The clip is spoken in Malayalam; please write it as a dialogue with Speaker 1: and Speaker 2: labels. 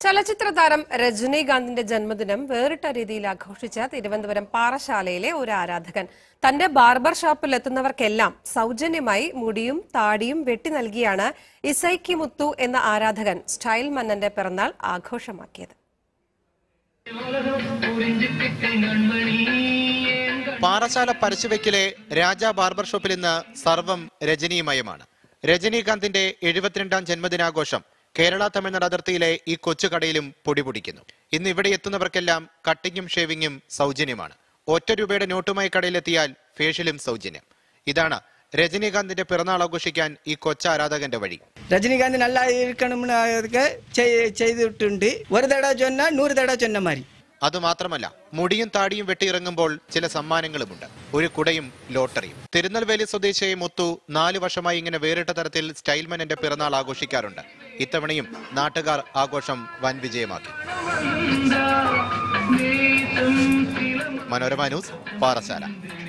Speaker 1: ചലച്ചിത്ര താരം രജനീകാന്തിന്റെ ജന്മദിനം വേറിട്ട രീതിയിൽ ആഘോഷിച്ച തിരുവനന്തപുരം പാറശാലയിലെ ഒരു ആരാധകൻ തന്റെ ബാർബർ ഷോപ്പിൽ എത്തുന്നവർക്കെല്ലാം സൗജന്യമായി മുടിയും താടിയും വെട്ടി നൽകിയാണ് ഇസൈക്കി മുത്തു എന്ന ആരാധകൻ സ്റ്റൈൽ മന്നന്റെ പിറന്നാൾ ആഘോഷമാക്കിയത്
Speaker 2: പാറശാല പരശുവെക്കിലെ രാജ ബാർബർ ഷോപ്പിൽ ഇന്ന് സർവം രജനീമയമാണ് രജനീകാന്തിന്റെ എഴുപത്തിരണ്ടാം ജന്മദിനാഘോഷം കേരള തമിഴ്നാട് അതിർത്തിയിലെ ഈ കൊച്ചു കടയിലും പൊടിപൊടിക്കുന്നു ഇന്ന് ഇവിടെ എത്തുന്നവർക്കെല്ലാം കട്ടിങ്ങും ഷേവിങ്ങും സൗജന്യമാണ് ഒറ്റ രൂപയുടെ നോട്ടുമായി കടയിലെത്തിയാൽ ഫേഷ്യലും സൗജന്യം ഇതാണ് രജനീകാന്തിന്റെ പിറന്നാൾ ആഘോഷിക്കാൻ ഈ കൊച്ച ആരാധകന്റെ വഴി
Speaker 3: ரஜினிகாந்த் நல்லா இருக்கணும்னு அதுக்கு செய்- செய்துட்டு ஒரு தடவை சொன்னா நூறு தடவை சொன்ன மாதிரி
Speaker 2: അതുമാത്രമല്ല മുടിയും താടിയും വെട്ടിയിറങ്ങുമ്പോൾ ചില സമ്മാനങ്ങളുമുണ്ട് ഒരു കുടയും ലോട്ടറിയും തിരുനെൽവേലി സ്വദേശിയായ മുത്തു നാല് വർഷമായി ഇങ്ങനെ വേറിട്ട തരത്തിൽ സ്റ്റൈൽമനന്റെ പിറന്നാൾ ആഘോഷിക്കാറുണ്ട് ഇത്തവണയും നാട്ടുകാർ ആഘോഷം വൻ വിജയമാക്കി മനോരമ ന്യൂസ് പാറശാല